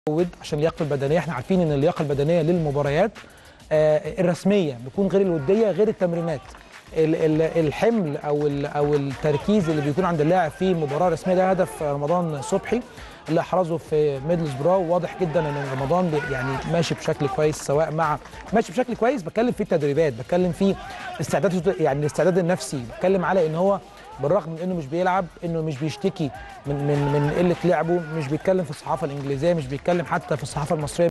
ود عشان اللياقه البدنيه احنا عارفين ان اللياقه البدنيه للمباريات آه، الرسميه بتكون غير الوديه غير التمرينات ال- ال- الحمل او ال- او التركيز اللي بيكون عند اللاعب في مباراه رسميه ده هدف رمضان صبحي اللي احرزه في ميدلز براو واضح جدا ان رمضان بي- يعني ماشي بشكل كويس سواء مع ماشي بشكل كويس بتكلم في التدريبات بتكلم في استعداد يعني الاستعداد النفسي بتكلم على ان هو بالرغم من انه مش بيلعب انه مش بيشتكي من من من قله لعبه مش بيتكلم في الصحافه الانجليزيه مش بيتكلم حتى في الصحافه المصريه